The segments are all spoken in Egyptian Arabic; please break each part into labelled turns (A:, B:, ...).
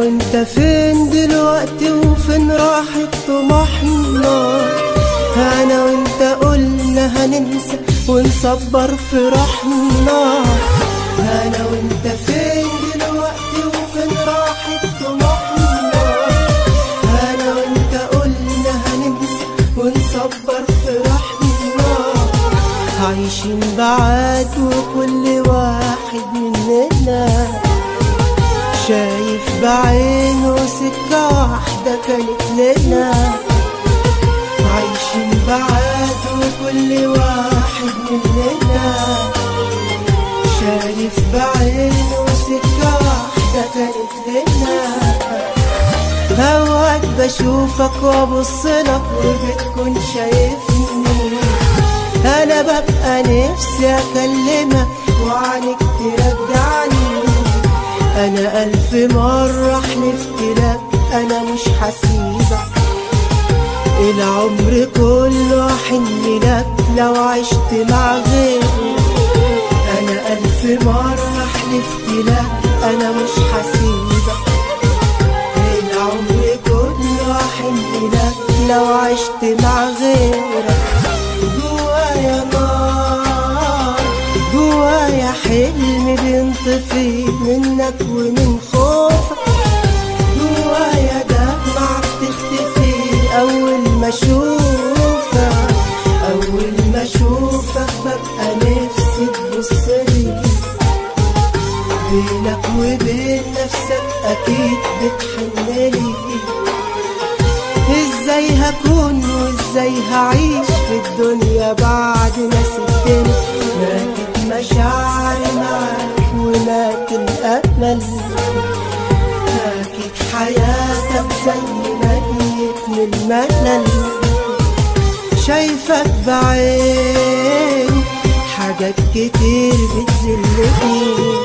A: وانت فين دلوقتي وفين راحت طموحنا انا وانت قلنا هننسى ونصبر فرحنا انا وانت فين دلوقتي وفين راحت طموحنا انا وانت قلنا هننسى ونصبر فرحنا عايشين بعاد وكل واحد مننا شايف بعينه سكة واحدة كانت لنا عايشين بعاد وكل واحد مننا شايف بعينه سكة واحدة كانت لنا هواك بشوفك وابصلك وبتكون شايفني انا ببقى نفسي اكلمك وعنك ترجعني انا الف مرة حلفت لك انا مش هسيبك العمر كله احن لك لو عشت مع غيري انا الف مرة حلفت لك انا مش هسيبك العمر كله احن لك لو عشت مع غيرك جوايا نار جوايا حلم بينطفي منك ومن خوفك جوايا دمعة بتختفي أول ما أشوفك أول ما أشوفك ببقى نفسي تبصلي بينك وبين نفسك أكيد بتحنلي ازاي هكون وازاي هعيش في الدنيا بعد ما سبتني ماتت مشاعري معاك ومات الامل ماتت حياتك زي ميت من الملل شايفك بعين حاجات كتير بتذلني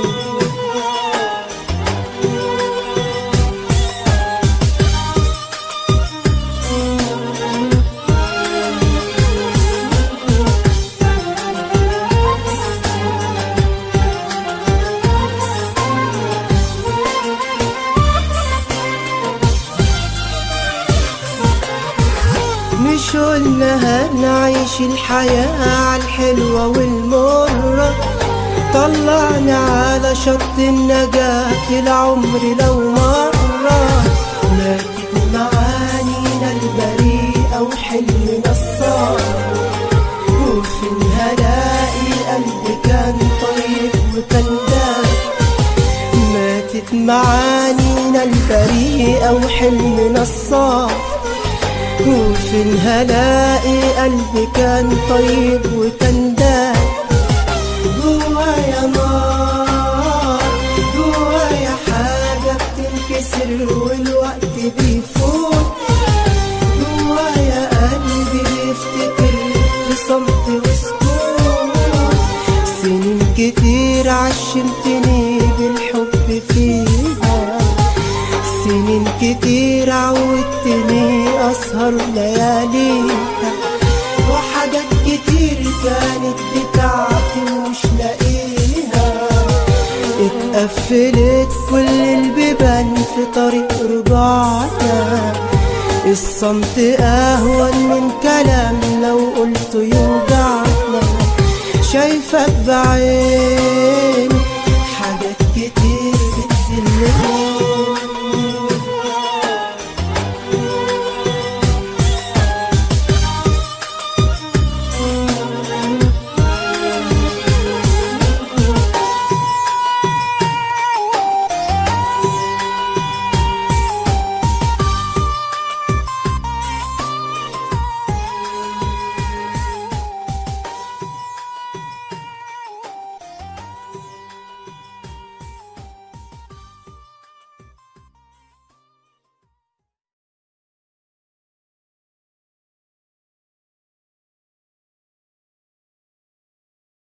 A: مش قلنا هنعيش الحياة عالحلوة والمرة طلعنا على شط النجاة العمر لو مرة ماتت معانينا البريئة وحلمنا الصار وفي هلاقي قلبي كان طيب وكان دافي ماتت معانينا البريئة وحلمنا الصار وفي هلاقي قلبي كان طيب وكان دافي جوايا نار جوايا حاجة بتنكسر والوقت بيفوت جوايا قلبي بيفتكر في صمت وسكوت سنين كتير عشمتني بالحب فيها سنين كتير عودتني أسهر لياليها وحاجات كتير كانت بتاعتي ومش لاقيها اتقفلت كل البيبان في طريق رجوعنا الصمت أهون من كلام لو قلت يوجعنا شايفك بعين